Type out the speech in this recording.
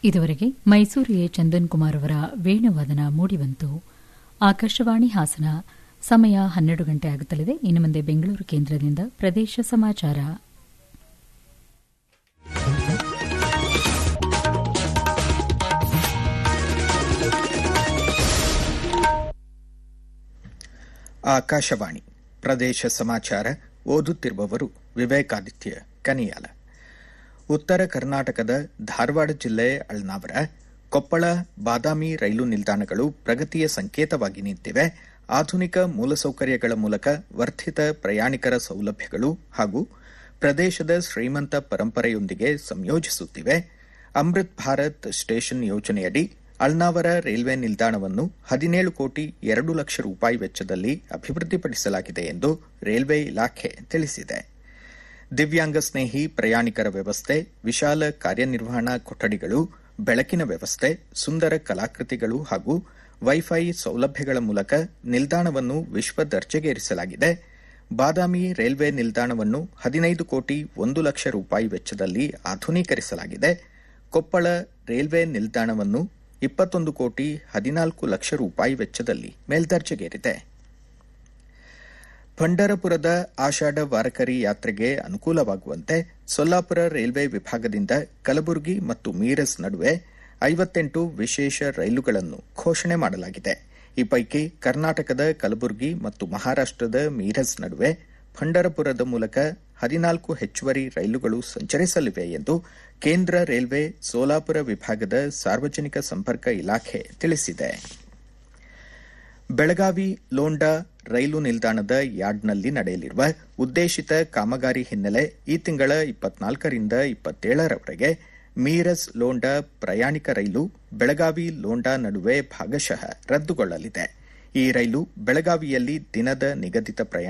ಇದುವರೆಗೆ ಮೈಸೂರು ಎ ಚಂದನ್ ಕುಮಾರ್ ಅವರ ವೇಣುವಾದನ ಮೂಡಿಬಂತು ಆಕಾಶವಾಣಿ ಹಾಸನ ಸಮಯ ಹನ್ನೆರಡು ಗಂಟೆ ಆಗುತ್ತಲಿದೆ ಇನ್ನು ಮುಂದೆ ಬೆಂಗಳೂರು ಕೇಂದ್ರದಿಂದ ಪ್ರದೇಶ ಸಮಾಚಾರ ಆಕಾಶವಾಣಿ ಪ್ರದೇಶ ಸಮಾಚಾರ ಓದುತ್ತಿರುವವರು ವಿವೇಕಾದಿತ್ಯ ಕನಿಯಾಲ ಉತ್ತರ ಕರ್ನಾಟಕದ ಧಾರವಾಡ ಜಿಲ್ಲೆ ಅಳ್ನಾವರ ಕೊಪ್ಪಳ ಬಾದಾಮಿ ರೈಲು ನಿಲ್ದಾಣಗಳು ಪ್ರಗತಿಯ ಸಂಕೇತವಾಗಿ ನಿಂತಿವೆ ಆಧುನಿಕ ಮೂಲಸೌಕರ್ಯಗಳ ಮೂಲಕ ವರ್ಧಿತ ಪ್ರಯಾಣಿಕರ ಸೌಲಭ್ಯಗಳು ಹಾಗೂ ಪ್ರದೇಶದ ಶ್ರೀಮಂತ ಪರಂಪರೆಯೊಂದಿಗೆ ಸಂಯೋಜಿಸುತ್ತಿವೆ ಅಮೃತ್ ಭಾರತ್ ಸ್ಟೇಷನ್ ಯೋಜನೆಯಡಿ ಅಳ್ನಾವರ ರೈಲ್ವೆ ನಿಲ್ದಾಣವನ್ನು ಹದಿನೇಳು ಕೋಟಿ ಎರಡು ಲಕ್ಷ ರೂಪಾಯಿ ವೆಚ್ಚದಲ್ಲಿ ಅಭಿವೃದ್ಧಿಪಡಿಸಲಾಗಿದೆ ಎಂದು ರೈಲ್ವೆ ಇಲಾಖೆ ತಿಳಿಸಿದೆ ದಿವ್ಯಾಂಗ ಸ್ನೇಹಿ ಪ್ರಯಾಣಿಕರ ವ್ಯವಸ್ಥೆ ವಿಶಾಲ ಕಾರ್ಯನಿರ್ವಹಣಾ ಕೊಠಡಿಗಳು ಬೆಳಕಿನ ವ್ಯವಸ್ಥೆ ಸುಂದರ ಕಲಾಕೃತಿಗಳು ಹಾಗೂ ವೈಫೈ ಸೌಲಭ್ಯಗಳ ಮೂಲಕ ನಿಲ್ದಾಣವನ್ನು ವಿಶ್ವ ದರ್ಜೆಗೇರಿಸಲಾಗಿದೆ ಬಾದಾಮಿ ರೈಲ್ವೆ ನಿಲ್ದಾಣವನ್ನು ಹದಿನೈದು ಕೋಟಿ ಒಂದು ಲಕ್ಷ ರೂಪಾಯಿ ವೆಚ್ಚದಲ್ಲಿ ಆಧುನೀಕರಿಸಲಾಗಿದೆ ಕೊಪ್ಪಳ ರೈಲ್ವೆ ನಿಲ್ದಾಣವನ್ನು ಇಪ್ಪತ್ತೊಂದು ಕೋಟಿ ಹದಿನಾಲ್ಕು ಲಕ್ಷ ರೂಪಾಯಿ ವೆಚ್ಚದಲ್ಲಿ ಮೇಲ್ದರ್ಜೆಗೇರಿದೆ ಪಂಡರಪುರದ ಆಷಾಢ ವಾರಕರಿ ಯಾತ್ರೆಗೆ ಅನುಕೂಲವಾಗುವಂತೆ ಸೊಲ್ಲಾಪುರ ರೈಲ್ವೆ ವಿಭಾಗದಿಂದ ಕಲಬುರಗಿ ಮತ್ತು ಮೀರಜ್ ನಡುವೆ ಐವತ್ತೆಂಟು ವಿಶೇಷ ರೈಲುಗಳನ್ನು ಘೋಷಣೆ ಮಾಡಲಾಗಿದೆ ಈ ಪೈಕಿ ಕರ್ನಾಟಕದ ಕಲಬುರಗಿ ಮತ್ತು ಮಹಾರಾಷ್ಟದ ಮೀರಜ್ ನಡುವೆ ಪಂಡರಪುರದ ಮೂಲಕ ಹದಿನಾಲ್ಕು ಹೆಚ್ಚುವರಿ ರೈಲುಗಳು ಸಂಚರಿಸಲಿವೆ ಎಂದು ಕೇಂದ್ರ ರೈಲ್ವೆ ಸೋಲಾಪುರ ವಿಭಾಗದ ಸಾರ್ವಜನಿಕ ಸಂಪರ್ಕ ಇಲಾಖೆ ತಿಳಿಸಿದೆ ಬೆಳಗಾವಿ ಲೋಂಡಾ ರೈಲು ನಿಲ್ದಾಣದ ಯಾರ್ಡ್ನಲ್ಲಿ ನಡೆಯಲಿರುವ ಉದ್ದೇಶಿತ ಕಾಮಗಾರಿ ಹಿನ್ನೆಲೆ ಈ ತಿಂಗಳ ಇಪ್ಪತ್ನಾಲ್ಕರಿಂದ ಇಪ್ಪತ್ತೇಳರವರೆಗೆ ಮೀರಜ್ ಲೋಂಡಾ ಪ್ರಯಾಣಿಕ ರೈಲು ಬೆಳಗಾವಿ ಲೋಂಡಾ ನಡುವೆ ಭಾಗಶಃ ರದ್ದುಗೊಳ್ಳಲಿದೆ ಈ ರೈಲು ಬೆಳಗಾವಿಯಲ್ಲಿ ದಿನದ ನಿಗದಿತ ಪ್ರಯಾಣ